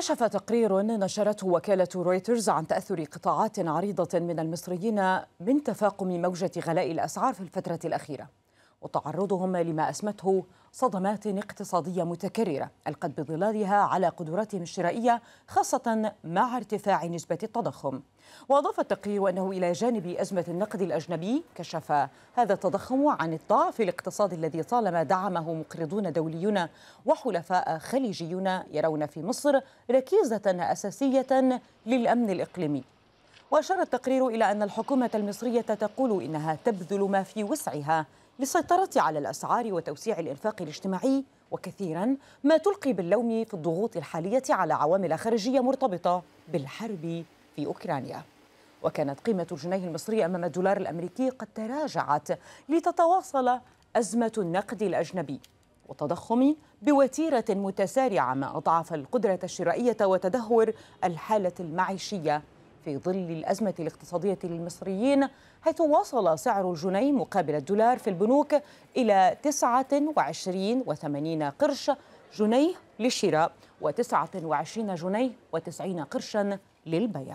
كشف تقرير نشرته وكالة رويترز عن تأثر قطاعات عريضة من المصريين من تفاقم موجة غلاء الأسعار في الفترة الأخيرة وتعرضهم لما أسمته صدمات اقتصادية متكررة ألقت بظلالها على قدراتهم الشرائية خاصة مع ارتفاع نسبة التضخم وأضاف التقرير أنه إلى جانب أزمة النقد الأجنبي كشف هذا التضخم عن الضعف الاقتصادي الذي طالما دعمه مقرضون دوليون وحلفاء خليجيون يرون في مصر ركيزة أساسية للأمن الإقليمي وأشار التقرير إلى أن الحكومة المصرية تقول إنها تبذل ما في وسعها للسيطرة على الأسعار وتوسيع الإنفاق الاجتماعي وكثيرا ما تلقي باللوم في الضغوط الحالية على عوامل خارجية مرتبطة بالحرب في أوكرانيا وكانت قيمة الجنيه المصري أمام الدولار الأمريكي قد تراجعت لتتواصل أزمة النقد الأجنبي والتضخم بوتيرة متسارعة ما أضعف القدرة الشرائية وتدهور الحالة المعيشية في ظل الأزمة الاقتصادية للمصريين حيث وصل سعر الجنيه مقابل الدولار في البنوك إلى 29 و80 قرش جنيه للشراء و29 جنيه و90 قرشا للبيع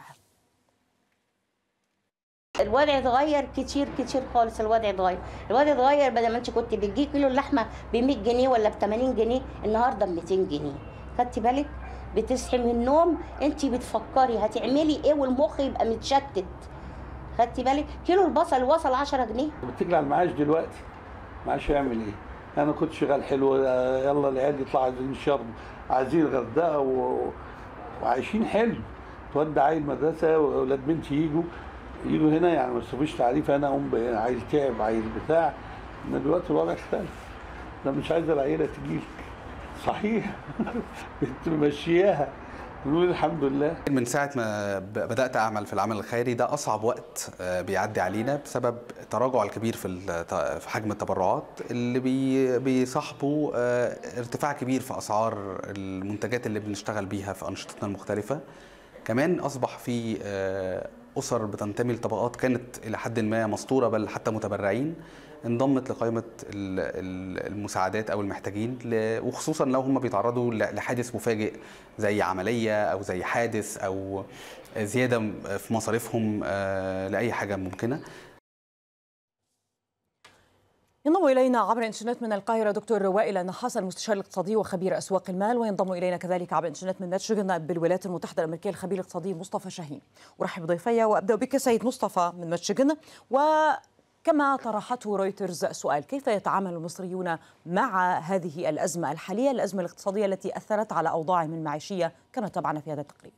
الوضع اتغير كتير كتير خالص الوضع اتغير الوضع اتغير بدل ما انت كنت بتجيب كيلو اللحمه ب 100 جنيه ولا ب 80 جنيه النهارده ب 200 جنيه خدتي بالك بتصحي من النوم انت بتفكري هتعملي ايه والمخ يبقى متشتت خدتي بالك كيلو البصل وصل 10 جنيه بتجري على المعاش دلوقتي معاش يعمل ايه انا كنت شغال حلو يلا العيال يطلعوا عايزين شرب عايزين غردقه و... وعايشين حلو تودع عيل مدرسه واولاد بنتي يجوا يجوا هنا يعني ما يصرفوش تعريف انا اقوم عايز تعب عايز بتاع ان دلوقتي الوضع اختلف انا مش عايز العيله تجيلك صحيح بتمشياها نقول الحمد لله من ساعة ما بدأت أعمل في العمل الخيري ده أصعب وقت بيعدي علينا بسبب التراجع الكبير في في حجم التبرعات اللي بي بيصاحبه ارتفاع كبير في أسعار المنتجات اللي بنشتغل بيها في أنشطتنا المختلفة كمان أصبح في أسر بتنتمي لطبقات كانت إلى حد ما مسطورة بل حتى متبرعين انضمت لقائمة المساعدات أو المحتاجين وخصوصا لو هم بيتعرضوا لحادث مفاجئ زي عملية أو زي حادث أو زيادة في مصاريفهم لأي حاجة ممكنة ينضم الينا عبر الانترنت من القاهره دكتور وائل النحاس المستشار الاقتصادي وخبير اسواق المال وينضم الينا كذلك عبر الانترنت من ميشيغان بالولايات المتحده الامريكيه الخبير الاقتصادي مصطفى شاهين ارحب بضيفي وابدا بك سيد مصطفى من ميشيغان و كما طرحته رويترز سؤال كيف يتعامل المصريون مع هذه الأزمة الحالية الأزمة الاقتصادية التي أثرت على أوضاعهم المعيشية كما تابعنا في هذا التقرير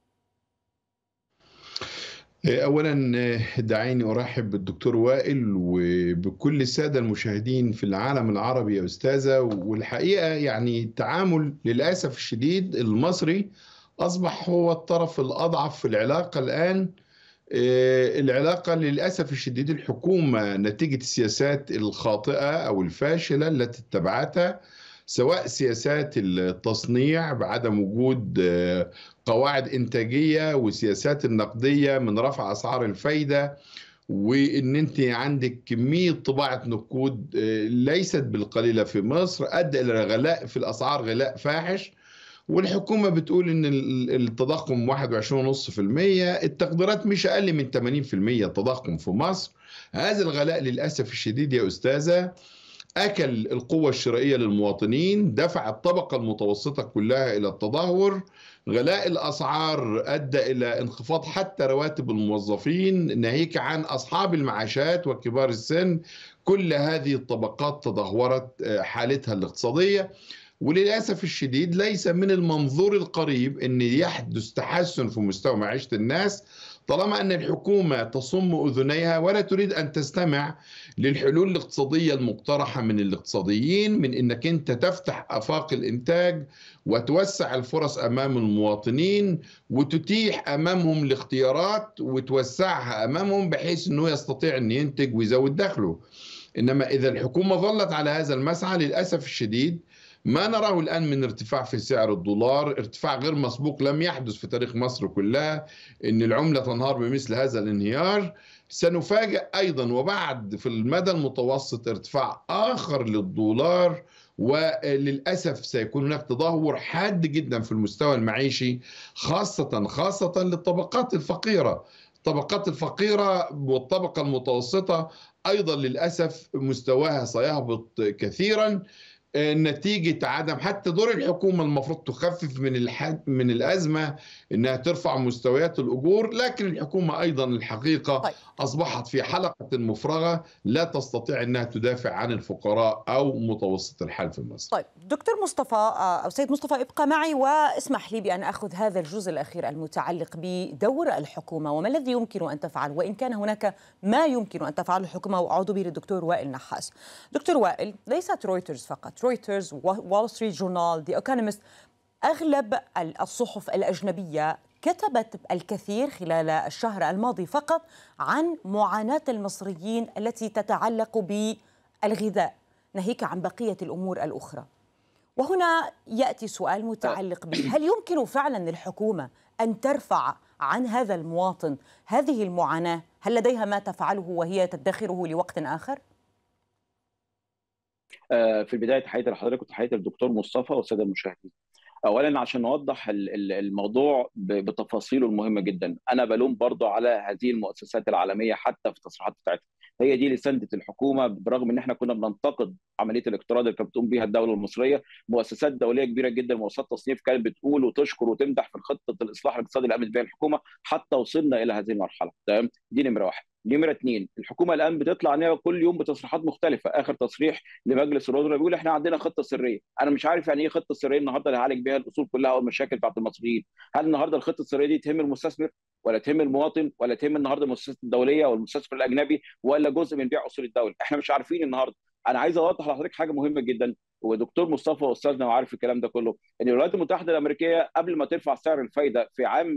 اولا دعيني ارحب بالدكتور وائل وبكل الساده المشاهدين في العالم العربي يا استاذه والحقيقه يعني التعامل للاسف الشديد المصري اصبح هو الطرف الاضعف في العلاقه الان العلاقه للاسف الشديد الحكومه نتيجه السياسات الخاطئه او الفاشله التي اتبعتها سواء سياسات التصنيع بعدم وجود قواعد انتاجيه وسياسات النقديه من رفع اسعار الفايده وان انت عندك كميه طباعه نقود ليست بالقليله في مصر ادى الى غلاء في الاسعار غلاء فاحش والحكومه بتقول ان التضخم 21.5% التقديرات مش اقل من 80% تضخم في مصر هذا الغلاء للاسف الشديد يا استاذه اكل القوه الشرائيه للمواطنين دفع الطبقه المتوسطه كلها الى التدهور غلاء الاسعار ادى الى انخفاض حتى رواتب الموظفين ناهيك عن اصحاب المعاشات وكبار السن كل هذه الطبقات تدهورت حالتها الاقتصاديه وللاسف الشديد ليس من المنظور القريب ان يحدث تحسن في مستوى معيشه الناس طالما ان الحكومه تصم اذنيها ولا تريد ان تستمع للحلول الاقتصاديه المقترحه من الاقتصاديين من انك انت تفتح افاق الانتاج وتوسع الفرص امام المواطنين وتتيح امامهم الاختيارات وتوسعها امامهم بحيث انه يستطيع ان ينتج ويزود دخله انما اذا الحكومه ظلت على هذا المسعى للاسف الشديد ما نراه الآن من ارتفاع في سعر الدولار ارتفاع غير مسبوق لم يحدث في تاريخ مصر كلها أن العملة تنهار بمثل هذا الانهيار سنفاجأ أيضا وبعد في المدى المتوسط ارتفاع آخر للدولار وللأسف سيكون هناك تدهور حاد جدا في المستوى المعيشي خاصة خاصة للطبقات الفقيرة الطبقات الفقيرة والطبقة المتوسطة أيضا للأسف مستواها سيهبط كثيرا نتيجة عدم حتى دور الحكومة المفروض تخفف من الحد من الأزمة إنها ترفع مستويات الأجور لكن الحكومة أيضا الحقيقة طيب. أصبحت في حلقة مفرغة لا تستطيع أنها تدافع عن الفقراء أو متوسط الحال في مصر طيب دكتور مصطفى أو سيد مصطفى ابقى معي واسمح لي بأن أخذ هذا الجزء الأخير المتعلق بدور الحكومة وما الذي يمكن أن تفعل وإن كان هناك ما يمكن أن تفعله الحكومة وأعود به للدكتور وائل نحاس دكتور وائل ليست رويترز فقط رويترز وول ستريت جورنال دي ايكونومست اغلب الصحف الاجنبيه كتبت الكثير خلال الشهر الماضي فقط عن معاناه المصريين التي تتعلق بالغذاء ناهيك عن بقيه الامور الاخرى وهنا ياتي سؤال متعلق به هل يمكن فعلا للحكومه ان ترفع عن هذا المواطن هذه المعاناه هل لديها ما تفعله وهي تدخره لوقت اخر في البدايه تحياتي لحضرتك وتحياتي للدكتور مصطفى والساده المشاهدين. اولا عشان نوضح الموضوع بتفاصيله المهمه جدا، انا بلوم برضه على هذه المؤسسات العالميه حتى في التصريحات بتاعتها. هي دي اللي سندت الحكومه برغم ان احنا كنا بننتقد عمليه الاقتراض اللي كانت بتقوم بيها الدوله المصريه، مؤسسات دوليه كبيره جدا مؤسسات تصنيف كانت بتقول وتشكر وتمدح في خطه الاصلاح الاقتصادي اللي قامت بها الحكومه حتى وصلنا الى هذه المرحله، تمام؟ دي نمره واحد. نمره اثنين الحكومه الان بتطلع انها كل يوم بتصريحات مختلفه اخر تصريح لمجلس الوزراء بيقول احنا عندنا خطه سريه انا مش عارف يعني ايه خطه سريه النهارده اللي هعالج بيها الاصول كلها والمشاكل بتاعت المصريين هل النهارده الخطه السريه دي تهم المستثمر ولا تهم المواطن ولا تهم النهارده المؤسسات الدوليه والمستثمر الاجنبي ولا جزء من بيع اصول الدوله احنا مش عارفين النهارده انا عايز اوضح لحضرتك حاجه مهمه جدا ودكتور مصطفى استاذنا وعارف الكلام ده كله ان الولايات المتحده الامريكيه قبل ما ترفع سعر الفايده في عام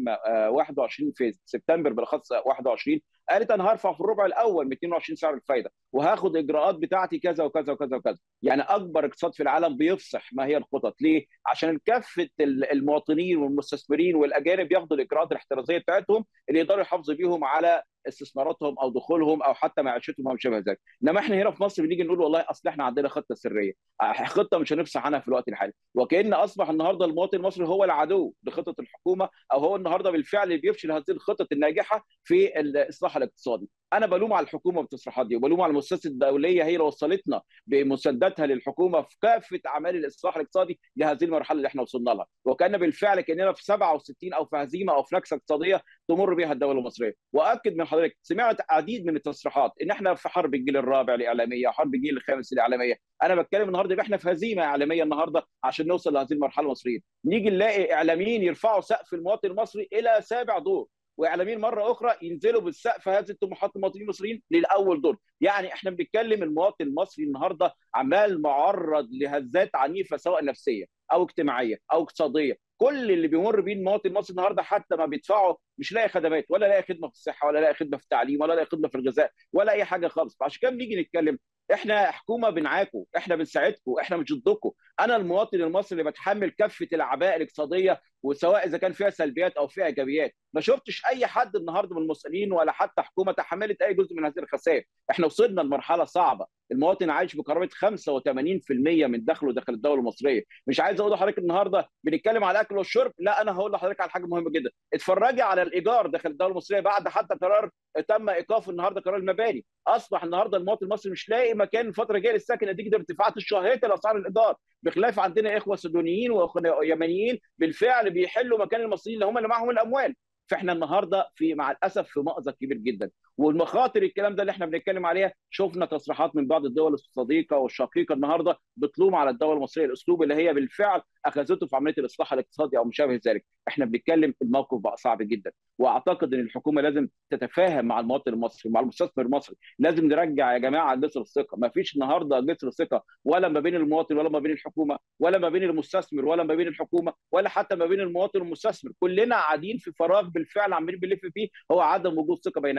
21 في سبتمبر بالاخص 21 قالت انا هرفع في الربع الاول من 22 سعر الفايده وهاخد اجراءات بتاعتي كذا وكذا وكذا وكذا يعني اكبر اقتصاد في العالم بيفصح ما هي الخطط ليه عشان كافه المواطنين والمستثمرين والاجانب ياخدوا الاجراءات الاحترازيه بتاعتهم اللي يقدروا يحافظوا بيهم على استثماراتهم او دخولهم او حتى معيشتهم او ما شابه ذلك انما احنا هنا في مصر بنيجي نقول والله اصل احنا عندنا خطه سريه خطه مش هنفصح عنها في الوقت الحالي وكان اصبح النهارده المواطن المصري هو العدو لخطه الحكومه او هو النهارده بالفعل اللي بيفشل هذه الخطط الناجحه في الاصلاح الاقتصادي انا بلوم على الحكومه بالتصريحات دي وبلوم على المؤسسات الدوليه هي اللي وصلتنا بمساندتها للحكومه في كافه اعمال الاصلاح الاقتصادي لهذه المرحله اللي احنا وصلنا لها وكان بالفعل كاننا في 67 او في هزيمه او في نكسه اقتصاديه تمر بها الدوله المصريه واكد من حضرتك سمعت عديد من التصريحات ان احنا في حرب الجيل الرابع الاعلاميه حرب الجيل الخامس الاعلاميه انا بتكلم النهارده احنا في هزيمه اعلاميه النهارده عشان نوصل لهذه المرحله المصريه نيجي نلاقي اعلاميين يرفعوا سقف المواطن المصري الى سابع دور واعلاميين مره اخرى ينزلوا بالسقف هذه الطموحات المواطنين المصريين للاول دور يعني احنا بنتكلم المواطن المصري النهارده عمال معرض لهزات عنيفه سواء نفسيه او اجتماعيه او اقتصاديه كل اللي بيمر بيه المواطن المصري النهارده حتى ما بيدفعوا مش لاقي خدمات ولا لاقي خدمه في الصحه ولا لاقي خدمه في التعليم ولا لاقي خدمه في الغذاء ولا اي حاجه خالص فعشان كده بنيجي نتكلم احنا حكومه بنعاكم احنا بنساعدكم احنا مش ضدكم انا المواطن المصري اللي بتحمل كافه الاعباء الاقتصاديه وسواء اذا كان فيها سلبيات او فيها ايجابيات ما شفتش اي حد النهارده من المسؤولين ولا حتى حكومه تحملت اي جزء من هذه الخسائر احنا وصلنا لمرحله صعبه المواطن عايش بقرابه 85% من دخله داخل الدوله المصريه مش عايز اقول لحضرتك النهارده بنتكلم على الاكل والشرب لا انا هقول لحضرتك على حاجه مهمه جدا اتفرجي على الايجار داخل الدوله المصريه بعد حتى قرار تم ايقاف النهارده قرار المباني اصبح النهارده المواطن المصري مش لاقي مكان الفتره الجايه للسكن نتيجه ارتفاعات الشهريه لاسعار الايجار بخلاف عندنا اخوه سودانيين واخوه يمنيين بالفعل بيحلوا مكان المصريين اللي هم اللي معاهم الاموال فاحنا النهارده في مع الاسف في مأزق كبير جدا والمخاطر الكلام ده اللي احنا بنتكلم عليها شفنا تصريحات من بعض الدول الصديقه والشقيقه النهارده بتلوم على الدوله المصريه الاسلوب اللي هي بالفعل اخذته في عمليه الاصلاح الاقتصادي او ما شابه ذلك احنا بنتكلم الموقف بقى صعب جدا واعتقد ان الحكومه لازم تتفاهم مع المواطن المصري مع المستثمر المصري لازم نرجع يا جماعه جسر الثقه ما فيش النهارده جسر ثقه ولا ما بين المواطن ولا ما بين الحكومه ولا ما بين المستثمر ولا ما بين الحكومه ولا حتى ما بين المواطن والمستثمر كلنا قاعدين في فراغ بالفعل عمالين بنلف فيه هو عدم وجود ثقه بين الجميع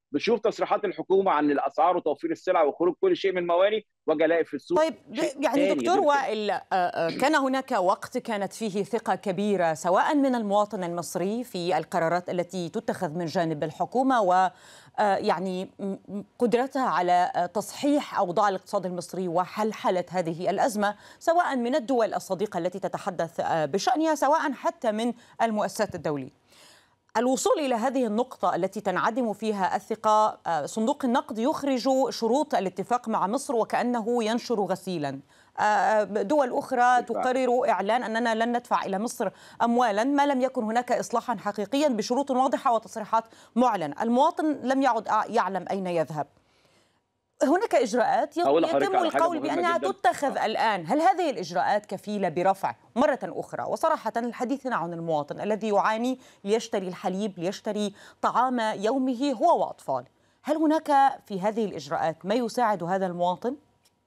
بشوف تصريحات الحكومه عن الاسعار وتوفير السلع وخروج كل شيء من المواني واجي الاقي في السوق طيب يعني دكتور وائل كان هناك وقت كانت فيه ثقه كبيره سواء من المواطن المصري في القرارات التي تتخذ من جانب الحكومه و يعني قدرتها على تصحيح اوضاع الاقتصاد المصري وحلحله هذه الازمه سواء من الدول الصديقه التي تتحدث بشانها سواء حتى من المؤسسات الدوليه. الوصول الى هذه النقطه التي تنعدم فيها الثقه صندوق النقد يخرج شروط الاتفاق مع مصر وكانه ينشر غسيلا دول اخرى تقرر اعلان اننا لن ندفع الى مصر اموالا ما لم يكن هناك اصلاحا حقيقيا بشروط واضحه وتصريحات معلنه المواطن لم يعد يعلم اين يذهب هناك اجراءات يتم القول بانها جداً. تتخذ الان هل هذه الاجراءات كفيله برفع مره اخرى وصراحه الحديث عن المواطن الذي يعاني ليشتري الحليب ليشتري طعام يومه هو واطفال هل هناك في هذه الاجراءات ما يساعد هذا المواطن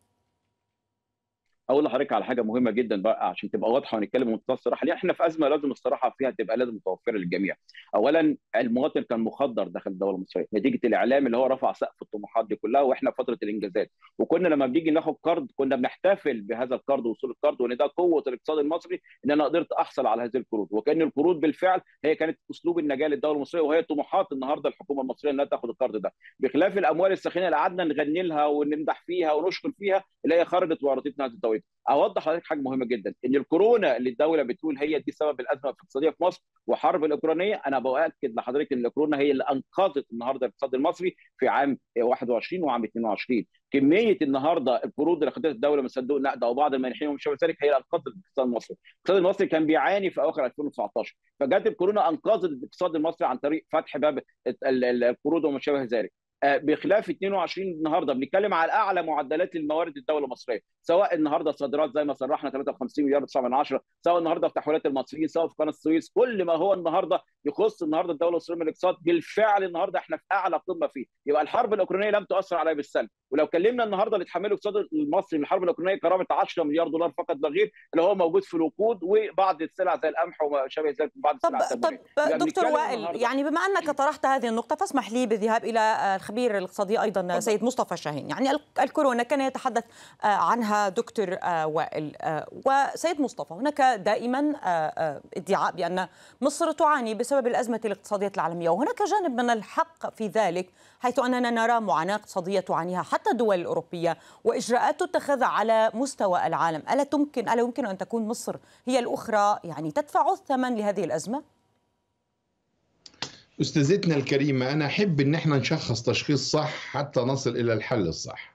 اقول لحضرتك على حاجه مهمه جدا بقى عشان تبقى واضحه ونتكلم بمنتهى الصراحه لان احنا في ازمه لازم الصراحه فيها تبقى لازم متوفره للجميع. اولا المواطن كان مخدر داخل الدوله المصريه نتيجه الاعلام اللي هو رفع سقف الطموحات دي كلها واحنا فتره الانجازات وكنا لما بنيجي ناخد قرض كنا بنحتفل بهذا القرض وصول القرض وان ده قوه الاقتصاد المصري ان انا قدرت احصل على هذه القروض وكان القروض بالفعل هي كانت اسلوب النجاه للدوله المصريه وهي طموحات النهارده الحكومه المصريه انها تاخد القرض ده بخلاف الاموال الساخنه اللي قعدنا نغني لها ونمدح فيها ونشكر فيها اللي هي خرجت وورطتنا هذه التوقيت اوضح لحضرتك حاجه مهمه جدا ان الكورونا اللي الدوله بتقول هي دي سبب الازمه الاقتصاديه في مصر وحرب الاوكرانيه انا باكد لحضرتك ان الكورونا هي اللي انقذت النهارده الاقتصاد المصري في عام 21 وعام 22 كميه النهارده القروض اللي خدتها الدوله من صندوق النقد او بعض المانحين وما شابه ذلك هي اللي انقذت الاقتصاد المصري، الاقتصاد المصري كان بيعاني في اواخر 2019 فجت الكورونا انقذت الاقتصاد المصري عن طريق فتح باب القروض وما شابه ذلك. بخلاف 22 النهارده بنتكلم على اعلى معدلات الموارد الدوله المصريه سواء النهارده الصادرات زي ما صرحنا 53 مليار 9 من 10 سواء النهارده في تحويلات المصريين سواء في قناه السويس كل ما هو النهارده يخص النهارده الدوله المصريه من الاقتصاد بالفعل النهارده احنا في اعلى قمه فيه يبقى الحرب الاوكرانيه لم تؤثر عليها بالسلب ولو كلمنا النهارده اللي اتحمله الاقتصاد المصري من الحرب الاوكرانيه قرابه 10 مليار دولار فقط لا غير اللي هو موجود في الوقود وبعض السلع زي القمح وما شابه ذلك بعض السلع طب, طب دكتور وائل يعني بما انك طرحت هذه النقطه فاسمح لي بالذهاب الى الخبير الاقتصادي ايضا سيد مصطفى شاهين يعني الكورونا كان يتحدث عنها دكتور وائل وسيد مصطفى هناك دائما ادعاء بان مصر تعاني بسبب الازمه الاقتصاديه العالميه وهناك جانب من الحق في ذلك حيث اننا نرى معاناه اقتصاديه تعانيها حتى الدول الاوروبيه واجراءات تتخذ على مستوى العالم الا تمكن الا يمكن ان تكون مصر هي الاخرى يعني تدفع الثمن لهذه الازمه استاذتنا الكريمه انا احب ان احنا نشخص تشخيص صح حتى نصل الى الحل الصح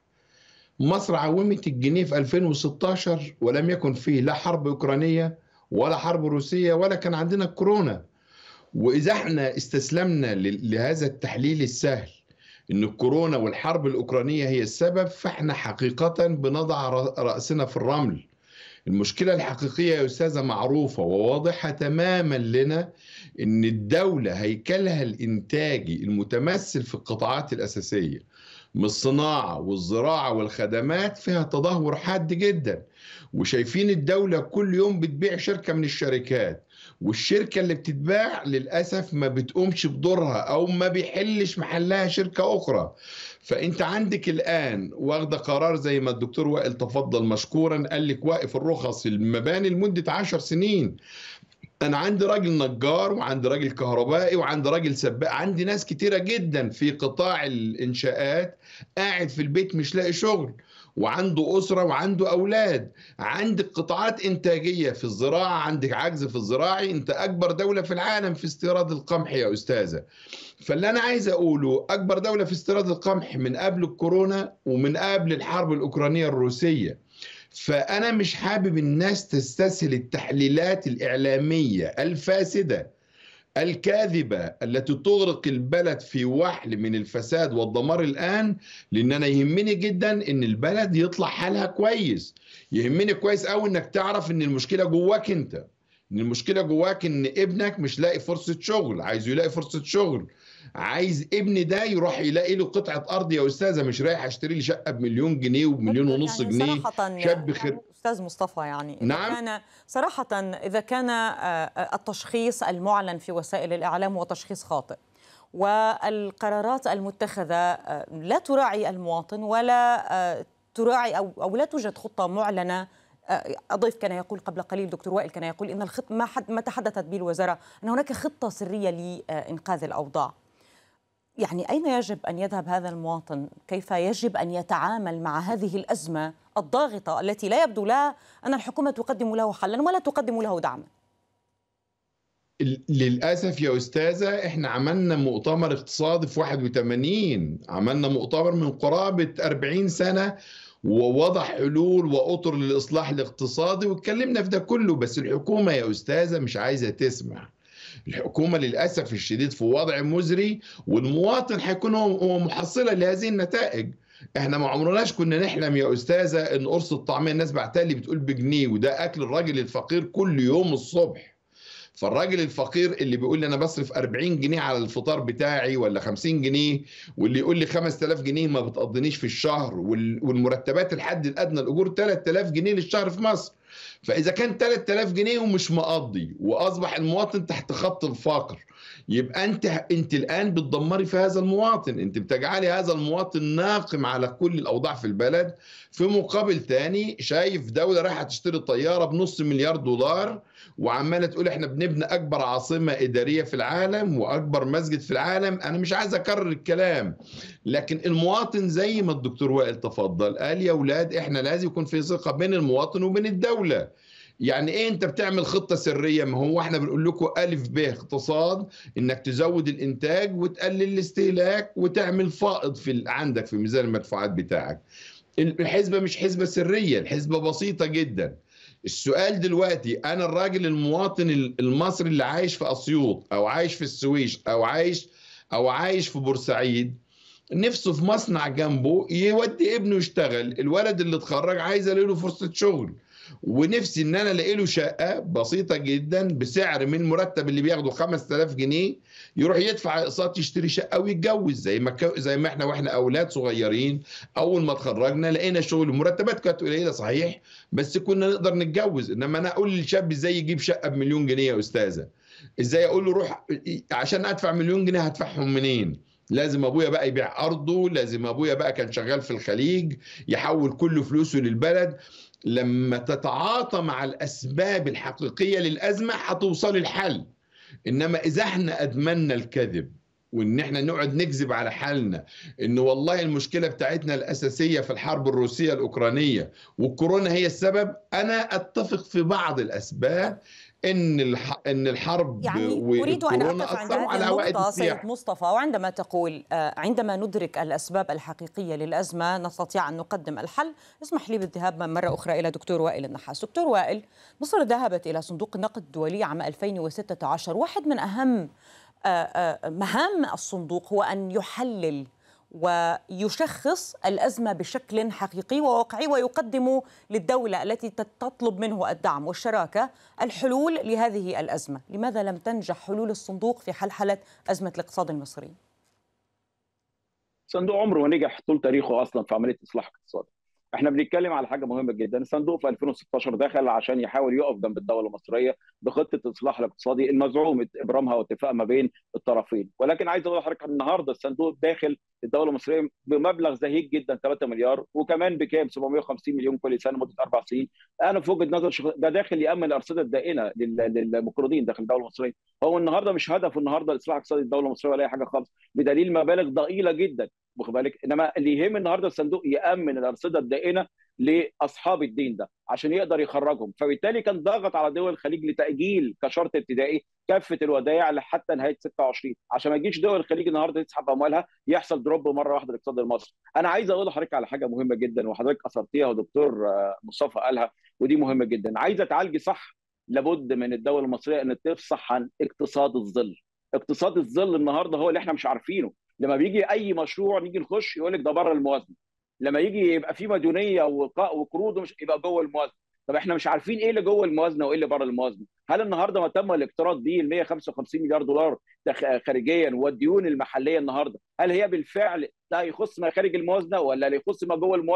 مصر عومت الجنيه في 2016 ولم يكن فيه لا حرب اوكرانيه ولا حرب روسيه ولا كان عندنا كورونا واذا احنا استسلمنا لهذا التحليل السهل ان الكورونا والحرب الاوكرانيه هي السبب فاحنا حقيقه بنضع راسنا في الرمل المشكلة الحقيقية يا أستاذة معروفة وواضحة تماما لنا أن الدولة هيكلها الإنتاجي المتمثل في القطاعات الأساسية من الصناعة والزراعة والخدمات فيها تدهور حاد جدا وشايفين الدولة كل يوم بتبيع شركة من الشركات والشركة اللي بتتباع للأسف ما بتقومش بدورها أو ما بيحلش محلها شركة أخرى فأنت عندك الآن واخدة قرار زي ما الدكتور وائل تفضل مشكورا قال لك واقف الرخص المباني لمدة عشر سنين انا عندي راجل نجار وعندي راجل كهربائي وعندي راجل سباق عندي ناس كتيره جدا في قطاع الانشاءات قاعد في البيت مش لاقي شغل وعنده أسرة وعنده أولاد عندك قطاعات إنتاجية في الزراعة عندك عجز في الزراعي أنت أكبر دولة في العالم في استيراد القمح يا أستاذة فاللي أنا عايز أقوله أكبر دولة في استيراد القمح من قبل الكورونا ومن قبل الحرب الأوكرانية الروسية فأنا مش حابب الناس تستسهل التحليلات الإعلامية الفاسدة الكاذبة التي تغرق البلد في وحل من الفساد والدمار الآن لأن أنا يهمني جدا أن البلد يطلع حالها كويس يهمني كويس أوي أنك تعرف أن المشكلة جواك أنت أن المشكلة جواك أن ابنك مش لاقي فرصة شغل عايز يلاقي فرصة شغل عايز ابني ده يروح يلاقي له قطعة أرض يا أستاذة مش رايح أشتري لي شقة بمليون جنيه وبمليون ونص يعني جنيه صراحة شاب خير استاذ مصطفى يعني إذا نعم. كان صراحه اذا كان التشخيص المعلن في وسائل الاعلام هو تشخيص خاطئ والقرارات المتخذة لا تراعي المواطن ولا تراعي أو, أو لا توجد خطة معلنة أضيف كان يقول قبل قليل دكتور وائل كان يقول إن الخط ما, حد ما تحدثت به الوزارة أن هناك خطة سرية لإنقاذ الأوضاع يعني أين يجب أن يذهب هذا المواطن؟ كيف يجب أن يتعامل مع هذه الأزمة الضاغطة التي لا يبدو لها أن الحكومة تقدم له حلا ولا تقدم له دعما للأسف يا أستاذة إحنا عملنا مؤتمر اقتصادي في 81 عملنا مؤتمر من قرابة 40 سنة ووضع حلول وأطر للإصلاح الاقتصادي واتكلمنا في ده كله بس الحكومة يا أستاذة مش عايزة تسمع الحكومة للأسف الشديد في وضع مزري والمواطن هيكون هو محصلة لهذه النتائج احنا ما عمرناش كنا نحلم يا استاذه ان قرص الطعميه الناس بعتها بتقول بجنيه وده اكل الراجل الفقير كل يوم الصبح فالراجل الفقير اللي بيقول لي انا بصرف 40 جنيه على الفطار بتاعي ولا 50 جنيه واللي يقول لي 5000 جنيه ما بتقضنيش في الشهر والمرتبات الحد الادنى الاجور 3000 جنيه للشهر في مصر فاذا كان 3000 جنيه ومش مقضي واصبح المواطن تحت خط الفقر يبقى انت انت الان بتدمري في هذا المواطن انت بتجعلي هذا المواطن ناقم على كل الاوضاع في البلد في مقابل تاني شايف دوله رايحه تشتري طياره بنص مليار دولار وعماله تقول احنا بنبني اكبر عاصمه اداريه في العالم واكبر مسجد في العالم انا مش عايز اكرر الكلام لكن المواطن زي ما الدكتور وائل تفضل قال يا اولاد احنا لازم يكون في ثقه بين المواطن وبين الدوله يعني ايه انت بتعمل خطه سريه ما هو احنا بنقول لكم الف ب اقتصاد انك تزود الانتاج وتقلل الاستهلاك وتعمل فائض في عندك في ميزان المدفوعات بتاعك الحسبه مش حسبه سريه الحسبه بسيطه جدا السؤال دلوقتي انا الراجل المواطن المصري اللي عايش في اسيوط او عايش في السويش او عايش او عايش في بورسعيد نفسه في مصنع جنبه يودي ابنه يشتغل الولد اللي اتخرج عايز الاقي له فرصه شغل ونفسي ان انا الاقي له شقه بسيطه جدا بسعر من المرتب اللي بياخده 5000 جنيه يروح يدفع اقساط يشتري شقه ويتجوز زي ما زي ما احنا واحنا اولاد صغيرين اول ما اتخرجنا لقينا شغل المرتبات كانت قليله صحيح بس كنا نقدر نتجوز انما انا اقول للشاب ازاي يجيب شقه بمليون جنيه يا استاذه ازاي اقول له روح عشان ادفع مليون جنيه هدفعهم منين لازم ابويا بقى يبيع ارضه لازم ابويا بقى كان شغال في الخليج يحول كل فلوسه للبلد لما تتعاطى مع الاسباب الحقيقيه للازمه هتوصل الحل انما اذا احنا ادمنا الكذب وان احنا نقعد نكذب على حالنا ان والله المشكله بتاعتنا الاساسيه في الحرب الروسيه الاوكرانيه والكورونا هي السبب انا اتفق في بعض الاسباب ان ان الحرب يعني اريد ان اقف عند هذه النقطه سيد مصطفى وعندما تقول عندما ندرك الاسباب الحقيقيه للازمه نستطيع ان نقدم الحل اسمح لي بالذهاب مره اخرى الى دكتور وائل النحاس دكتور وائل مصر ذهبت الى صندوق النقد الدولي عام 2016 واحد من اهم مهام الصندوق هو ان يحلل ويشخص الازمه بشكل حقيقي وواقعي ويقدم للدوله التي تطلب منه الدعم والشراكه الحلول لهذه الازمه، لماذا لم تنجح حلول الصندوق في حلحله ازمه الاقتصاد المصري؟ الصندوق عمره ما نجح طول تاريخه اصلا في عمليه اصلاح اقتصادي. احنا بنتكلم على حاجه مهمه جدا الصندوق في 2016 دخل عشان يحاول يقف جنب الدوله المصريه بخطه الاصلاح الاقتصادي المزعوم ابرامها واتفاق ما بين الطرفين ولكن عايز اقول لحضرتك النهارده الصندوق داخل الدوله المصريه بمبلغ زهيد جدا 3 مليار وكمان بكام 750 مليون كل سنه لمده اربع سنين انا في وجهه نظر شخ... ده داخل يامن الارصده الدائنه للمقرضين داخل الدوله المصريه هو النهارده مش هدفه النهارده الاصلاح الاقتصادي الدوله المصريه ولا اي حاجه خالص بدليل مبالغ ضئيله جدا واخد بالك انما اللي يهم النهارده الصندوق يامن الارصده الدائنه لاصحاب الدين ده عشان يقدر يخرجهم فبالتالي كان ضاغط على دول الخليج لتاجيل كشرط ابتدائي كافه الودائع لحتى نهايه 26 عشان ما تجيش دول الخليج النهارده تسحب اموالها يحصل دروب مره واحده الاقتصاد المصري انا عايز اقول لحضرتك على حاجه مهمه جدا وحضرتك اثرتيها ودكتور مصطفى قالها ودي مهمه جدا عايزه تعالجي صح لابد من الدوله المصريه ان تفصح عن اقتصاد الظل اقتصاد الظل النهارده هو اللي احنا مش عارفينه لما بيجي اي مشروع نيجي نخش يقول لك ده بره الموازنه لما يجي يبقى في مديونيه وقروض مش يبقى جوه الموازنه طب احنا مش عارفين ايه اللي جوه الموازنه وايه اللي بره الموازنه هل النهارده ما تم الاقتراض بيه ال 155 مليار دولار خارجيا والديون المحليه النهارده هل هي بالفعل ده يخص ما خارج الموازنه ولا يخص ما جوه الموازنه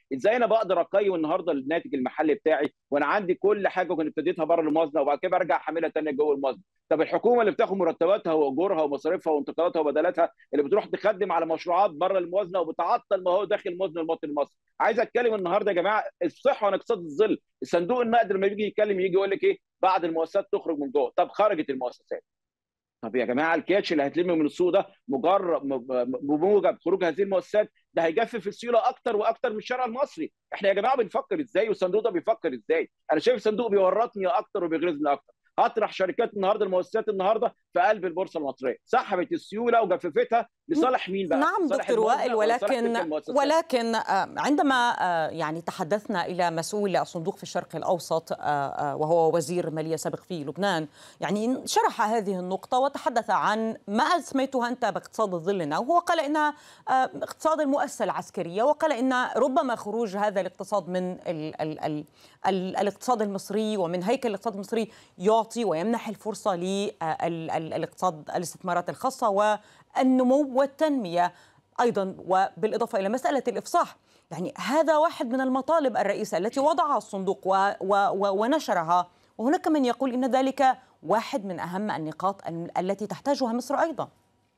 ازاي انا بقدر اقيم النهارده الناتج المحلي بتاعي وانا عندي كل حاجه كنت ابتديتها بره الموازنه وبعد كده برجع احملها ثانيه جوه الموازنه طب الحكومه اللي بتاخد مرتباتها واجورها ومصاريفها وانتقالاتها وبدلاتها اللي بتروح تخدم على مشروعات بره الموازنه وبتعطل ما هو داخل موازنه المواطن المصري عايز اتكلم النهارده يا جماعه الصحه عن اقتصاد الظل صندوق النقد لما بيجي يتكلم يجي يقول لك ايه بعد المؤسسات تخرج من جوه طب خرجت المؤسسات طب يا جماعه الكاتش اللي هتلم من السوق ده مجرد بموجب خروج هذه المؤسسات ده هيجفف السيوله اكتر واكتر من الشارع المصري احنا يا جماعه بنفكر ازاي والصندوق ده بيفكر ازاي انا شايف الصندوق بيورطني اكتر وبيغرزني اكتر هطرح شركات النهارده المؤسسات النهارده في قلب البورصه المصريه سحبت السيوله وجففتها لصالح مين بقى نعم لصالح دكتور وائل الموازنة ولا لصالح ولكن تلك المؤسسات؟ ولكن آه، عندما آه، يعني تحدثنا الى مسؤول الصندوق في الشرق الاوسط آه، آه، وهو وزير الماليه سابق في لبنان يعني شرح هذه النقطه وتحدث عن ما اسميته انت باقتصاد الظل وهو قال انها آه، اقتصاد المؤسسه العسكريه وقال ان ربما خروج هذا الاقتصاد من ال ال ال ال الاقتصاد المصري ومن هيكل الاقتصاد المصري يعطي ويمنح الفرصه للاقتصاد الاستثمارات الخاصه والنمو والتنميه ايضا وبالاضافه الى مساله الافصاح يعني هذا واحد من المطالب الرئيسه التي وضعها الصندوق و و و ونشرها وهناك من يقول ان ذلك واحد من اهم النقاط ال- التي تحتاجها مصر ايضا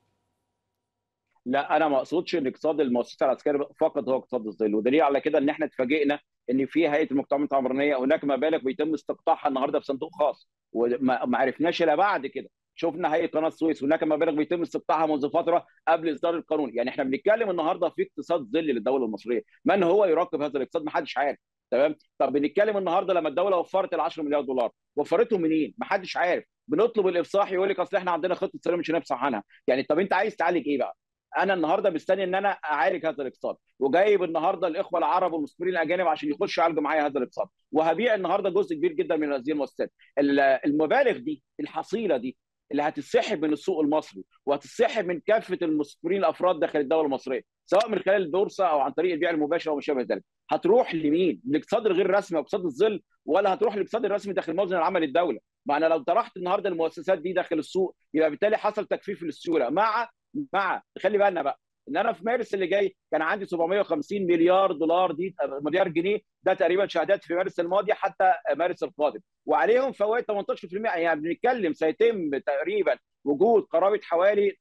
لا انا ما اقصدش ان اقتصاد المؤسسات العسكريه فقط هو اقتصاد الظل ودليل على كده ان احنا اتفاجئنا ان في هيئه المجتمعات العمرانيه هناك مبالغ بيتم استقطاعها النهارده في صندوق خاص وما ما عرفناش الا بعد كده شفنا هيئه قناه السويس هناك مبالغ بيتم استقطاعها منذ فتره قبل اصدار القانون يعني احنا بنتكلم النهارده في اقتصاد ظل للدوله المصريه من هو يراقب هذا الاقتصاد ما حدش عارف تمام طب بنتكلم النهارده لما الدوله وفرت ال 10 مليار دولار وفرتهم منين ما حدش عارف بنطلب الافصاح يقول لك اصل احنا عندنا خطه سلام مش هنفصح عنها يعني طب انت عايز تعالج ايه بقى انا النهارده مستني ان انا اعالج هذا الاقتصاد وجايب النهارده الاخوه العرب والمستثمرين الاجانب عشان يخشوا يعالجوا معايا هذا الاقتصاد وهبيع النهارده جزء كبير جدا من هذه المؤسسات ال- المبالغ دي الحصيله دي اللي هتتسحب من السوق المصري وهتتسحب من كافه المستثمرين الافراد داخل الدوله المصريه سواء من خلال البورصه او عن طريق البيع المباشر او ما شابه ذلك هتروح لمين؟ الاقتصاد الغير رسمي او اقتصاد الظل ولا هتروح للاقتصاد الرسمي داخل موازنه العمل الدوله؟ ما انا لو طرحت النهارده المؤسسات دي داخل السوق يبقى بالتالي حصل تجفيف للسيوله مع مع خلي بالنا بقى ان انا في مارس اللي جاي كان عندي 750 مليار دولار دي مليار جنيه ده تقريبا شهادات في مارس الماضي حتى مارس القادم وعليهم فوائد 18% يعني بنتكلم سيتم تقريبا وجود قرابه حوالي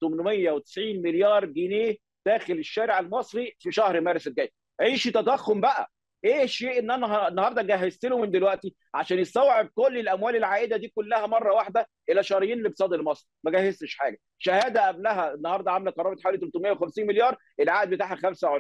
890 مليار جنيه داخل الشارع المصري في شهر مارس الجاي عيش تضخم بقى ايه الشيء ان انا النهارده جهزت له من دلوقتي عشان يستوعب كل الاموال العائده دي كلها مره واحده الى شهرين الاقتصاد المصري ما جهزتش حاجه شهاده قبلها النهارده عامله قرابه حوالي 350 مليار العائد بتاعها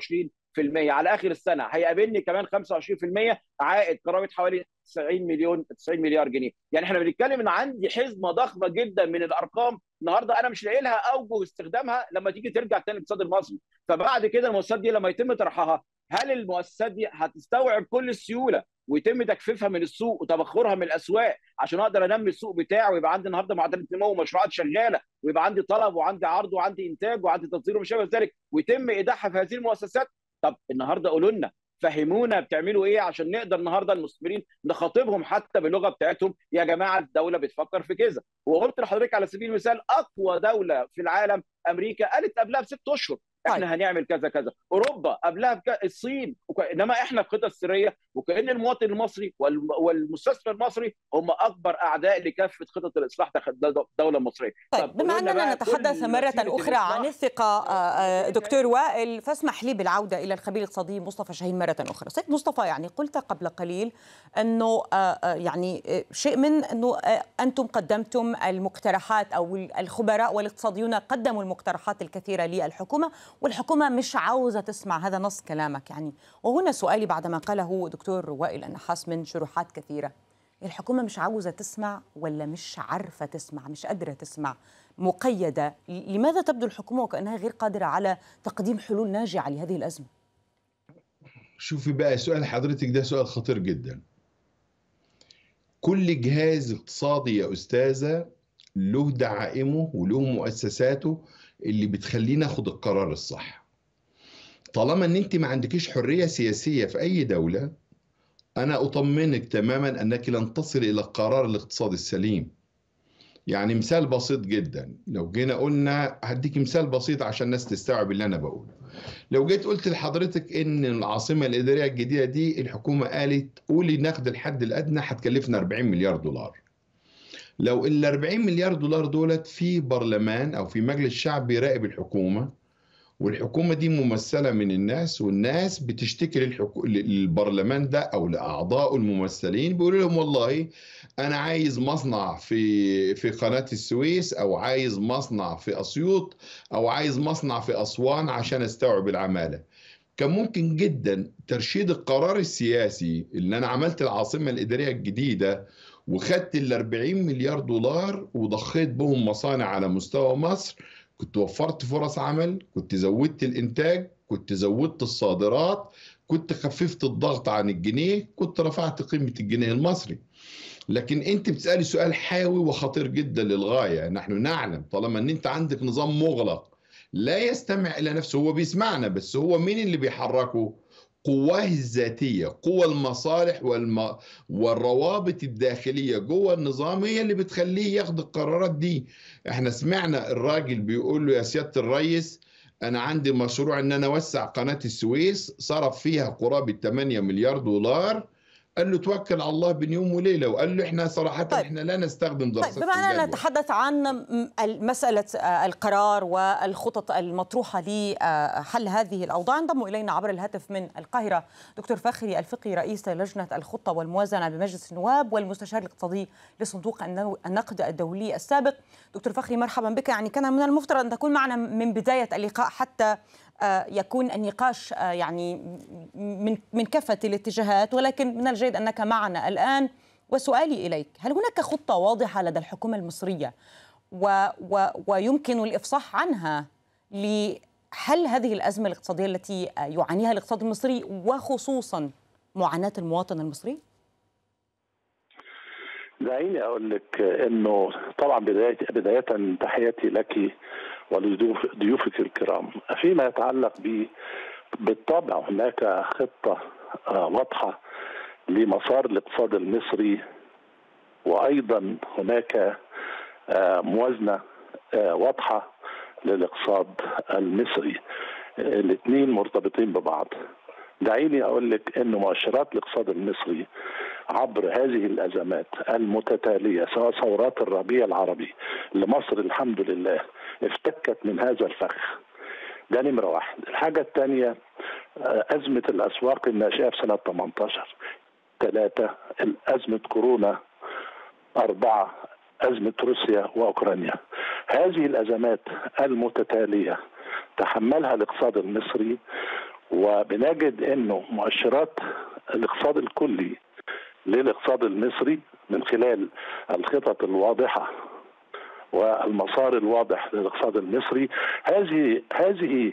25% على اخر السنه هيقابلني كمان 25% عائد قرابه حوالي 90 مليون 90 مليار جنيه يعني احنا بنتكلم ان عندي حزمه ضخمه جدا من الارقام النهارده انا مش لاقي لها اوجه استخدامها لما تيجي ترجع تاني الاقتصاد المصري فبعد كده المؤسسات دي لما يتم طرحها هل المؤسسات دي هتستوعب كل السيوله ويتم تجفيفها من السوق وتبخرها من الاسواق عشان اقدر انمي السوق بتاعي ويبقى عندي النهارده معدلات نمو ومشروعات شغاله ويبقى عندي طلب وعندي عرض وعندي انتاج وعندي تصدير وما شابه ذلك ويتم ايداعها في هذه المؤسسات طب النهارده قولوا لنا فهمونا بتعملوا ايه عشان نقدر النهارده المستثمرين نخاطبهم حتى باللغه بتاعتهم يا جماعه الدوله بتفكر في كذا وقلت لحضرتك على سبيل المثال اقوى دوله في العالم امريكا قالت قبلها بست اشهر احنا طيب. هنعمل كذا كذا اوروبا قبلها بك... الصين وك... انما احنا في خطط سريه وكان المواطن المصري وال... والمستثمر المصري هم اكبر اعداء لكافه خطط الاصلاح داخل الدوله المصريه طيب طب بما قولوا لنا اننا بقى نتحدث كل مره وسيلة اخرى عن الإصلاح الثقه آه، آه، دكتور وائل فاسمح لي بالعوده الى الخبير الاقتصادي مصطفى شاهين مره اخرى سيد مصطفى يعني قلت قبل قليل انه آه، آه، يعني آه، شيء من انه آه، انتم قدمتم المقترحات او الخبراء والاقتصاديون قدموا المقترحات الكثيره للحكومه والحكومه مش عاوزه تسمع هذا نص كلامك يعني وهنا سؤالي بعد ما قاله دكتور وائل النحاس من شروحات كثيره الحكومة مش عاوزة تسمع ولا مش عارفة تسمع مش قادرة تسمع مقيدة لماذا تبدو الحكومة وكأنها غير قادرة على تقديم حلول ناجعة لهذه الأزمة شوفي بقى سؤال حضرتك ده سؤال خطير جدا كل جهاز اقتصادي يا أستاذة له دعائمه وله مؤسساته اللي بتخليه ناخد القرار الصح طالما ان انت ما عندكيش حرية سياسية في اي دولة انا اطمنك تماما انك لن تصل الى القرار الاقتصادي السليم يعني مثال بسيط جدا لو جينا قلنا هديك مثال بسيط عشان الناس تستوعب اللي انا بقوله لو جيت قلت لحضرتك ان العاصمه الاداريه الجديده دي الحكومه قالت قولي ناخد الحد الادنى هتكلفنا 40 مليار دولار لو ال 40 مليار دولار دولت في برلمان او في مجلس شعب بيراقب الحكومه والحكومه دي ممثله من الناس والناس بتشتكي للحكو... للبرلمان ده او لاعضائه الممثلين بيقولوا لهم والله انا عايز مصنع في في قناه السويس او عايز مصنع في اسيوط او عايز مصنع في اسوان عشان استوعب العماله كان ممكن جدا ترشيد القرار السياسي اللي انا عملت العاصمه الاداريه الجديده وخدت ال 40 مليار دولار وضخيت بهم مصانع على مستوى مصر كنت وفرت فرص عمل كنت زودت الانتاج كنت زودت الصادرات كنت خففت الضغط عن الجنيه كنت رفعت قيمه الجنيه المصري لكن انت بتسالي سؤال حيوي وخطير جدا للغايه نحن نعلم طالما ان انت عندك نظام مغلق لا يستمع الى نفسه هو بيسمعنا بس هو مين اللي بيحركه قواه الذاتيه قوى المصالح والم... والروابط الداخليه جوه النظام هي اللي بتخليه ياخد القرارات دي احنا سمعنا الراجل بيقول له يا سياده الرئيس انا عندي مشروع ان انا اوسع قناه السويس صرف فيها قرابه 8 مليار دولار قال له توكل على الله بين يوم وليله وقال له احنا صراحه طيب. احنا لا نستخدم دراسات طيب بما اننا نتحدث عن مساله القرار والخطط المطروحه لحل هذه الاوضاع انضم الينا عبر الهاتف من القاهره دكتور فخري الفقي رئيس لجنه الخطه والموازنه بمجلس النواب والمستشار الاقتصادي لصندوق النقد الدولي السابق دكتور فخري مرحبا بك يعني كان من المفترض ان تكون معنا من بدايه اللقاء حتى يكون النقاش يعني من من كافه الاتجاهات ولكن من الجيد انك معنا الان وسؤالي اليك هل هناك خطه واضحه لدى الحكومه المصريه و و ويمكن الافصاح عنها لحل هذه الازمه الاقتصاديه التي يعانيها الاقتصاد المصري وخصوصا معاناه المواطن المصري؟ دعيني اقول لك انه طبعا بدايه بدايه تحياتي لك ولضيوفك الكرام فيما يتعلق ب بالطبع هناك خطه واضحه لمسار الاقتصاد المصري وايضا هناك موازنه واضحه للاقتصاد المصري الاثنين مرتبطين ببعض دعيني اقول لك ان مؤشرات الاقتصاد المصري عبر هذه الازمات المتتاليه سواء ثورات الربيع العربي لمصر الحمد لله افتكت من هذا الفخ ده نمره واحد الحاجه الثانيه ازمه الاسواق الناشئه في سنه 18 ثلاثه ازمه كورونا اربعه ازمه روسيا واوكرانيا هذه الازمات المتتاليه تحملها الاقتصاد المصري وبنجد انه مؤشرات الاقتصاد الكلي للاقتصاد المصري من خلال الخطط الواضحه والمسار الواضح للاقتصاد المصري هذه هذه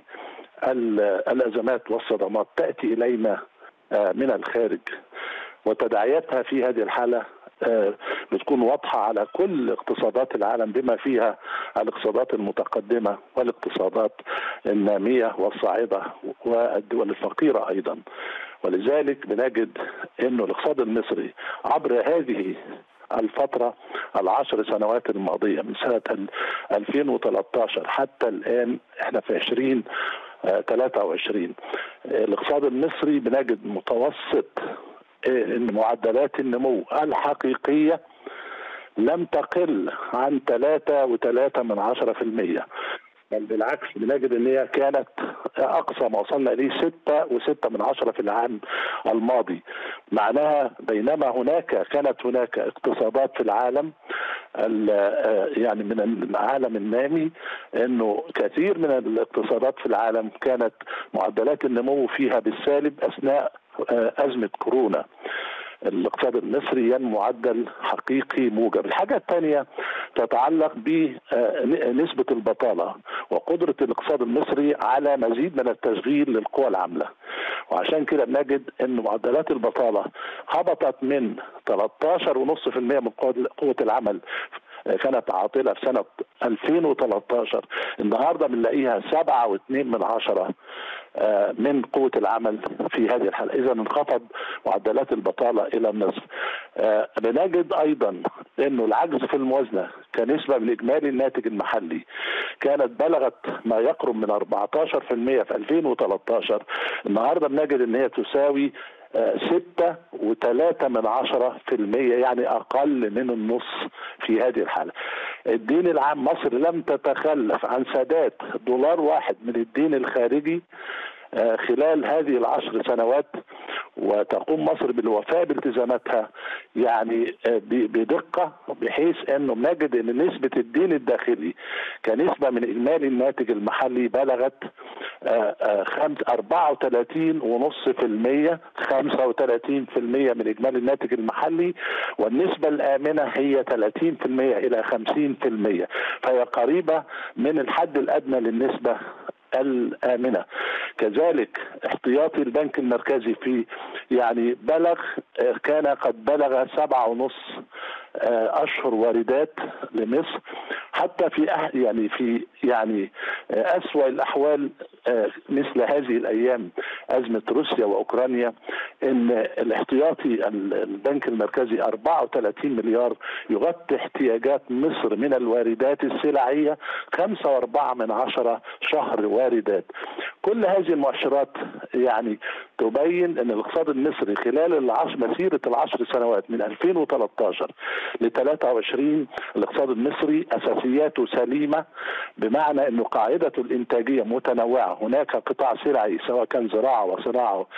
الازمات والصدمات تاتي الينا من الخارج وتداعياتها في هذه الحاله بتكون واضحة على كل اقتصادات العالم بما فيها الاقتصادات المتقدمة والاقتصادات النامية والصاعدة والدول الفقيرة أيضا ولذلك بنجد أنه الاقتصاد المصري عبر هذه الفترة العشر سنوات الماضية من سنة 2013 حتى الآن احنا في 20 23 الاقتصاد المصري بنجد متوسط ان معدلات النمو الحقيقيه لم تقل عن 3 و3 من عشرة في المية بل بالعكس بنجد ان هي كانت اقصى ما وصلنا اليه 6 و6 من عشرة في العام الماضي معناها بينما هناك كانت هناك اقتصادات في العالم يعني من العالم النامي انه كثير من الاقتصادات في العالم كانت معدلات النمو فيها بالسالب اثناء ازمه كورونا الاقتصاد المصري ينمو معدل حقيقي موجب الحاجة الثانية تتعلق بنسبة البطالة وقدرة الاقتصاد المصري على مزيد من التشغيل للقوى العاملة وعشان كده بنجد ان معدلات البطالة هبطت من 13.5% من قوة العمل كانت عاطله في سنه 2013 النهارده بنلاقيها 7.2 من عشرة من قوة العمل في هذه الحالة إذا انخفض معدلات البطالة إلى النصف بنجد أيضا أنه العجز في الموازنة كنسبة من إجمالي الناتج المحلي كانت بلغت ما يقرب من 14% في 2013 النهاردة بنجد أن هي تساوي ستة وثلاثة من عشرة في المية يعني أقل من النص في هذه الحالة الدين العام مصر لم تتخلف عن سداد دولار واحد من الدين الخارجي خلال هذه العشر سنوات وتقوم مصر بالوفاء بالتزاماتها يعني بدقه بحيث انه نجد ان نسبه الدين الداخلي كنسبه من اجمالي الناتج المحلي بلغت 34 ونص في المية 35 في المية من إجمالي الناتج المحلي والنسبة الآمنة هي 30 في المية إلى 50 في المية فهي قريبة من الحد الأدنى للنسبة الآمنة كذلك احتياطي البنك المركزي في يعني بلغ كان قد بلغ سبعة ونص اشهر واردات لمصر حتى في يعني في يعني اسوا الاحوال مثل هذه الايام ازمه روسيا واوكرانيا ان الاحتياطي البنك المركزي 34 مليار يغطي احتياجات مصر من الواردات السلعيه 5.4 من عشرة شهر واردات كل هذه المؤشرات يعني تبين ان الاقتصاد المصري خلال العشر مسيره العشر سنوات من 2013 ل 23 الاقتصاد المصري اساسياته سليمه بمعنى انه قاعدته الانتاجيه متنوعه هناك قطاع سلعي سواء كان زراعه وصناعه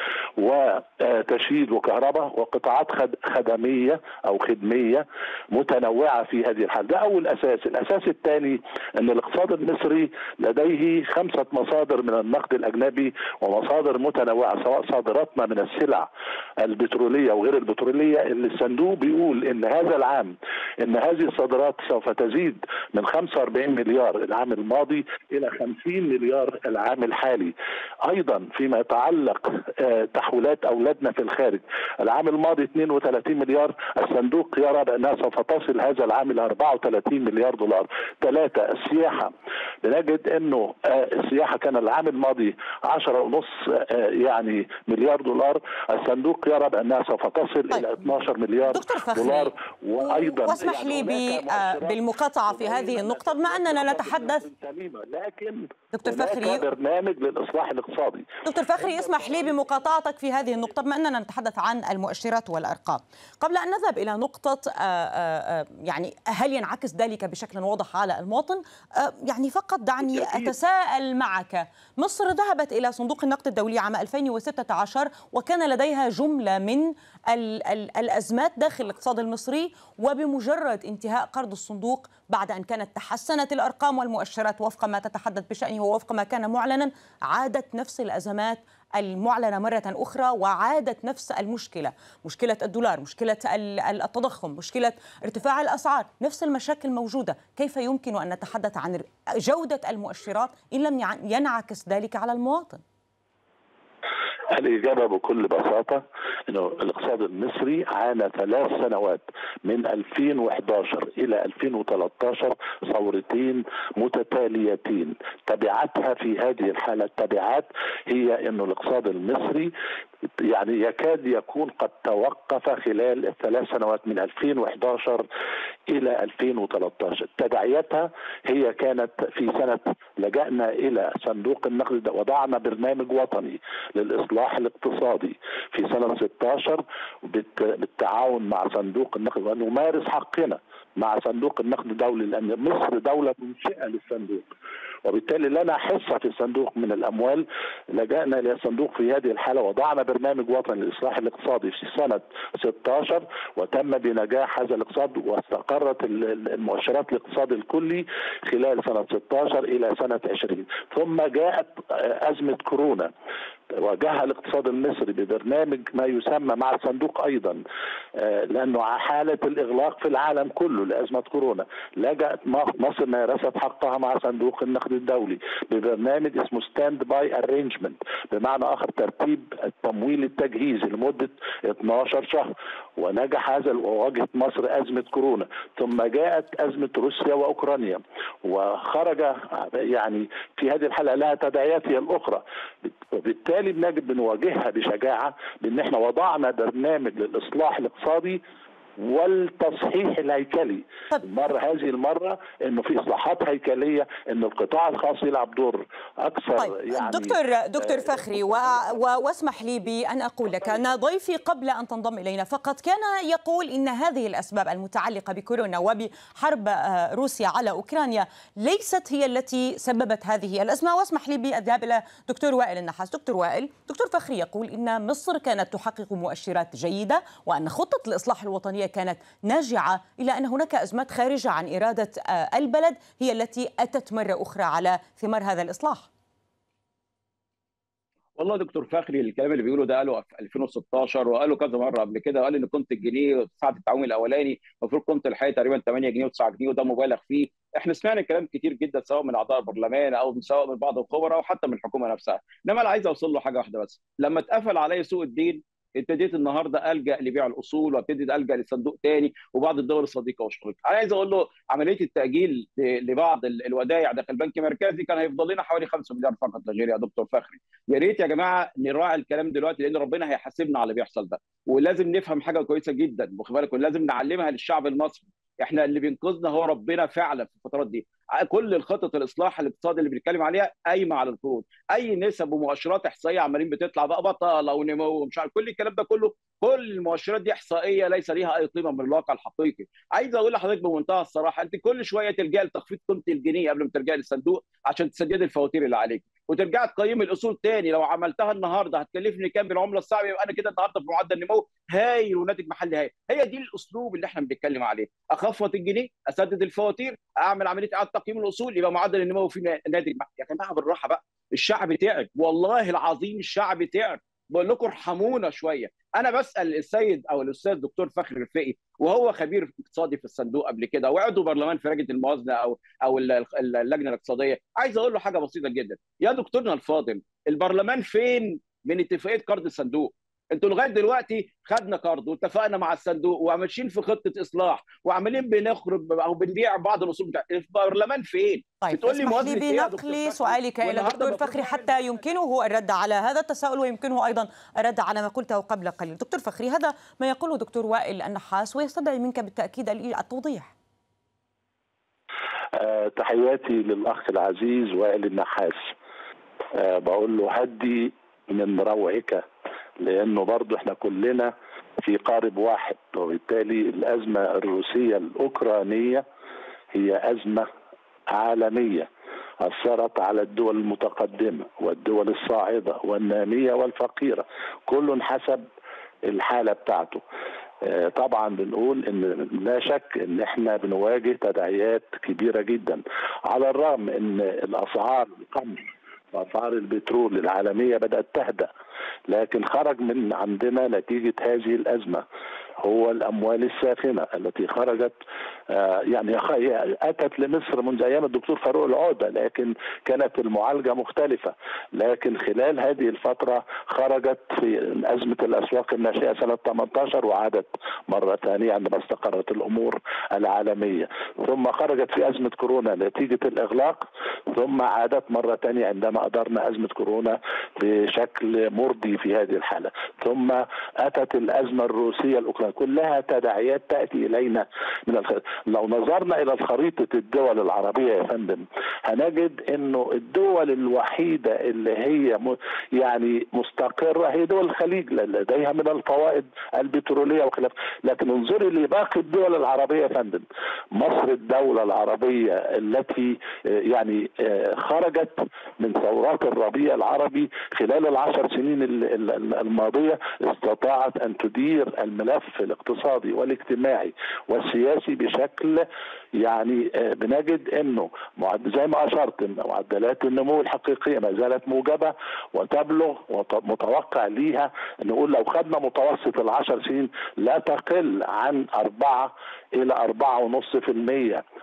وتشييد وكهرباء وقطاعات خدميه او خدميه متنوعه في هذه الحاله ده اول اساس الاساس الثاني ان الاقتصاد المصري لديه خمسه مصادر من النقد الاجنبي ومصادر متنوعه سواء صادراتنا من السلع البتروليه وغير البتروليه اللي الصندوق بيقول ان هذا العام ان هذه الصادرات سوف تزيد من 45 مليار العام الماضي الى 50 مليار العام الحالي ايضا فيما يتعلق تحويلات اولادنا في الخارج العام الماضي 32 مليار الصندوق يرى بانها سوف تصل هذا العام الى 34 مليار دولار ثلاثه السياحه بنجد انه السياحه كان العام الماضي 10 ونص يعني مليار دولار الصندوق يرى بانها سوف تصل طيب. الى 12 مليار دكتور دولار وايضا واسمح لي بالمقاطعه في هذه النقطه بما اننا نتحدث لكن دكتور فخري برنامج للاصلاح الاقتصادي دكتور فخري اسمح لي بمقاطعتك في هذه النقطه بما اننا نتحدث عن المؤشرات والارقام قبل ان نذهب الى نقطه يعني هل ينعكس ذلك بشكل واضح على المواطن يعني فقط دعني اتساءل معك مصر ذهبت الى صندوق النقد الدولي عام 2016 وكان لديها جمله من ال ال الازمات داخل الاقتصاد المصري وبمجرد انتهاء قرض الصندوق بعد ان كانت تحسنت الارقام والمؤشرات وفق ما تتحدث بشانه ووفق ما كان معلنا عادت نفس الازمات المعلنه مره اخرى وعادت نفس المشكله، مشكله الدولار، مشكله التضخم، مشكله ارتفاع الاسعار، نفس المشاكل موجوده، كيف يمكن ان نتحدث عن جوده المؤشرات ان لم ينعكس ذلك على المواطن؟ الإجابة بكل بساطة أنه الاقتصاد المصري عانى ثلاث سنوات من 2011 إلى 2013 ثورتين متتاليتين تبعاتها في هذه الحالة التبعات هي أنه الاقتصاد المصري يعني يكاد يكون قد توقف خلال الثلاث سنوات من 2011 الى 2013 تداعياتها هي كانت في سنه لجانا الى صندوق النقد وضعنا برنامج وطني للاصلاح الاقتصادي في سنه 16 بالتعاون مع صندوق النقد ونمارس حقنا مع صندوق النقد الدولي لان مصر دوله منشئه للصندوق وبالتالي لنا حصه في الصندوق من الاموال لجانا الى الصندوق في هذه الحاله وضعنا برنامج وطني للاصلاح الاقتصادي في سنه 16 وتم بنجاح هذا الاقتصاد واستقرت المؤشرات الاقتصاد الكلي خلال سنه 16 الى سنه 20 ثم جاءت ازمه كورونا واجهها الاقتصاد المصري ببرنامج ما يسمى مع الصندوق ايضا لانه حاله الاغلاق في العالم كله لازمه كورونا لجأت مصر مارست حقها مع صندوق النقد الدولي ببرنامج اسمه ستاند باي ارينجمنت بمعنى اخر ترتيب التمويل التجهيزي لمده 12 شهر ونجح هذا وواجهت مصر ازمه كورونا ثم جاءت ازمه روسيا واوكرانيا وخرج يعني في هذه الحاله لها تداعيات هي الاخرى وبالتالي بنجد بنواجهها بشجاعه بان احنا وضعنا برنامج للاصلاح الاقتصادي والتصحيح الهيكلي طب. المرة هذه المرة انه في اصلاحات هيكلية ان القطاع الخاص يلعب دور اكثر طيب يعني دكتور دكتور فخري و... و... واسمح لي بان اقول لك ان ضيفي قبل ان تنضم الينا فقط كان يقول ان هذه الاسباب المتعلقه بكورونا وبحرب آه، روسيا على اوكرانيا ليست هي التي سببت هذه الازمه واسمح لي بالذهاب الى دكتور وائل النحاس دكتور وائل دكتور فخري يقول ان مصر كانت تحقق مؤشرات جيده وان خطه الاصلاح الوطنيه كانت ناجعه الا ان هناك ازمات خارجه عن اراده آه، البلد هي التي اتت مره اخرى على ثمار هذا الاصلاح والله دكتور فخري الكلام اللي بيقوله ده قاله في 2016 وقاله كذا مره قبل كده وقال ان كنت الجنيه ساعه التعويم الاولاني المفروض كنت الحقيقه تقريبا 8 جنيه و9 جنيه وده مبالغ فيه احنا سمعنا كلام كتير جدا سواء من اعضاء البرلمان او سواء من بعض الخبراء او حتى من الحكومه نفسها انما انا عايز اوصل له حاجه واحده بس لما اتقفل عليا سوق الدين ابتديت النهارده الجا لبيع الاصول وابتدي الجا لصندوق تاني وبعض الدول الصديقه والشقيقه انا عايز اقول له عمليه التاجيل لبعض الودائع داخل البنك المركزي كان هيفضل لنا حوالي 5 مليار فقط لا غير يا دكتور فخري يا ريت يا جماعه نراعي الكلام دلوقتي لان ربنا هيحاسبنا على اللي بيحصل ده ولازم نفهم حاجه كويسه جدا واخد بالك ولازم نعلمها للشعب المصري احنا اللي بينقذنا هو ربنا فعلا في الفترات دي كل الخطط الاصلاح الاقتصادي اللي بنتكلم عليها قايمه على القروض اي نسب ومؤشرات احصائيه عمالين بتطلع بقى بطاله ونمو ومش عارف كل الكلام ده كله كل المؤشرات دي احصائيه ليس ليها اي قيمه من الواقع الحقيقي عايز اقول لحضرتك بمنتهى الصراحه انت كل شويه تلجئي لتخفيض قيمه الجنيه قبل ما ترجعي للصندوق عشان تسددي الفواتير اللي عليك وترجعي تقيمي الاصول تاني لو عملتها النهارده هتكلفني كام بالعمله الصعبه يبقى انا كده النهارده في معدل نمو هايل وناتج محلي هايل هي دي الاسلوب اللي احنا بنتكلم عليه اخفض الجنيه اسدد الفواتير اعمل عمليه اعاده تقييم الاصول يبقى معدل النمو في ناتج يا جماعه بالراحه بقى الشعب تعب والله العظيم الشعب تعب بقول لكم ارحمونا شويه انا بسال السيد او الاستاذ دكتور فخري الفقي وهو خبير اقتصادي في الصندوق قبل كده وعضو برلمان في لجنه الموازنه او او اللجنه الاقتصاديه عايز اقول له حاجه بسيطه جدا يا دكتورنا الفاضل البرلمان فين من اتفاقيه قرض الصندوق انتوا لغايه دلوقتي خدنا قرض واتفقنا مع الصندوق وماشيين في خطه اصلاح وعمالين بنخرب او بنبيع بعض الاصول بتاع البرلمان فين؟ طيب بتقول لي موازنه ايه بنقل سؤالك الى دكتور فخري حتى يمكنه الرد على هذا التساؤل ويمكنه ايضا الرد على ما قلته قبل قليل، دكتور فخري هذا ما يقوله دكتور وائل النحاس ويستدعي منك بالتاكيد التوضيح. أه تحياتي للاخ العزيز وائل النحاس أه بقول له هدي من روعك لانه برضه احنا كلنا في قارب واحد وبالتالي الازمه الروسيه الاوكرانيه هي ازمه عالميه اثرت على الدول المتقدمه والدول الصاعده والناميه والفقيره كل حسب الحاله بتاعته طبعا بنقول ان لا شك ان احنا بنواجه تداعيات كبيره جدا على الرغم ان الاسعار القمح واسعار البترول العالميه بدات تهدأ لكن خرج من عندنا نتيجه هذه الازمه هو الاموال الساخنه التي خرجت يعني اتت لمصر منذ ايام الدكتور فاروق العوده لكن كانت المعالجه مختلفه لكن خلال هذه الفتره خرجت في ازمه الاسواق الناشئه سنه 18 وعادت مره ثانيه عندما استقرت الامور العالميه ثم خرجت في ازمه كورونا نتيجه الاغلاق ثم عادت مره ثانيه عندما ادرنا ازمه كورونا بشكل مرضي في هذه الحاله ثم اتت الازمه الروسيه الاوكرانيه كلها تداعيات تاتي الينا من الخارج لو نظرنا الى خريطه الدول العربيه يا فندم هنجد انه الدول الوحيده اللي هي م... يعني مستقره هي دول الخليج لديها من الفوائد البتروليه وخلاف لكن انظري لباقي الدول العربيه يا فندم مصر الدوله العربيه التي يعني خرجت من ثورات الربيع العربي خلال العشر سنين الماضيه استطاعت ان تدير الملف الاقتصادي والاجتماعي والسياسي بشكل يعني بنجد انه زي ما اشرت معدلات النمو الحقيقيه ما زالت موجبه وتبلغ متوقع ليها نقول لو خدنا متوسط العشر سنين لا تقل عن أربعة إلى أربعة ونص في المية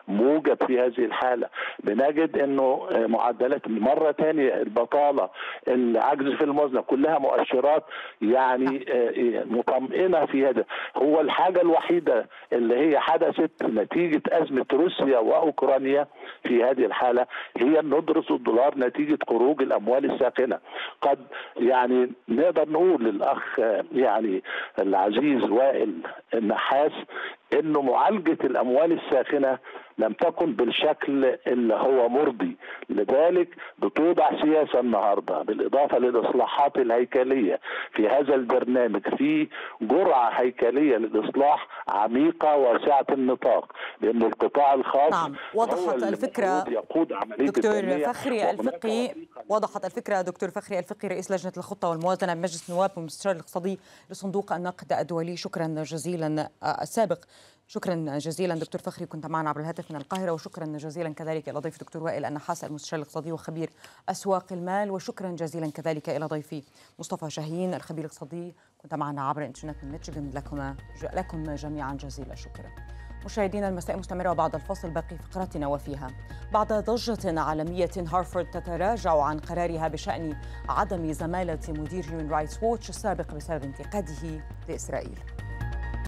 موجب في هذه الحاله بنجد انه معدلات مره ثانيه البطاله العجز في الموازنه كلها مؤشرات يعني مطمئنه في هذا هو الحاجه الوحيده اللي هي حدثت نتيجه ازمه روسيا واوكرانيا في هذه الحاله هي ندرس الدولار نتيجه خروج الاموال الساخنه قد يعني نقدر نقول للاخ يعني العزيز وائل النحاس انه معالجه الاموال الساخنه لم تكن بالشكل اللي هو مرضي لذلك بتوضع سياسه النهارده بالاضافه للاصلاحات الهيكليه في هذا البرنامج في جرعه هيكليه للاصلاح عميقه واسعه النطاق لان القطاع الخاص نعم وضحت الفكره يقود عمليه دكتور فخري الفقي وضحت الفكره دكتور فخري الفقي رئيس لجنه الخطه والموازنه بمجلس النواب والمستشار الاقتصادي لصندوق النقد الدولي شكرا جزيلا السابق شكرا جزيلا دكتور فخري كنت معنا عبر الهاتف من القاهره وشكرا جزيلا كذلك الى ضيف دكتور وائل النحاس المستشار الاقتصادي وخبير اسواق المال وشكرا جزيلا كذلك الى ضيفي مصطفى شاهين الخبير الاقتصادي كنت معنا عبر الانترنت من ميشيغان لكم لكم جميعا جزيل الشكر مشاهدينا المساء مستمرة وبعد الفصل باقي فقرتنا وفيها بعد ضجة عالمية هارفارد تتراجع عن قرارها بشأن عدم زمالة مدير هيومن رايتس ووتش السابق بسبب انتقاده لإسرائيل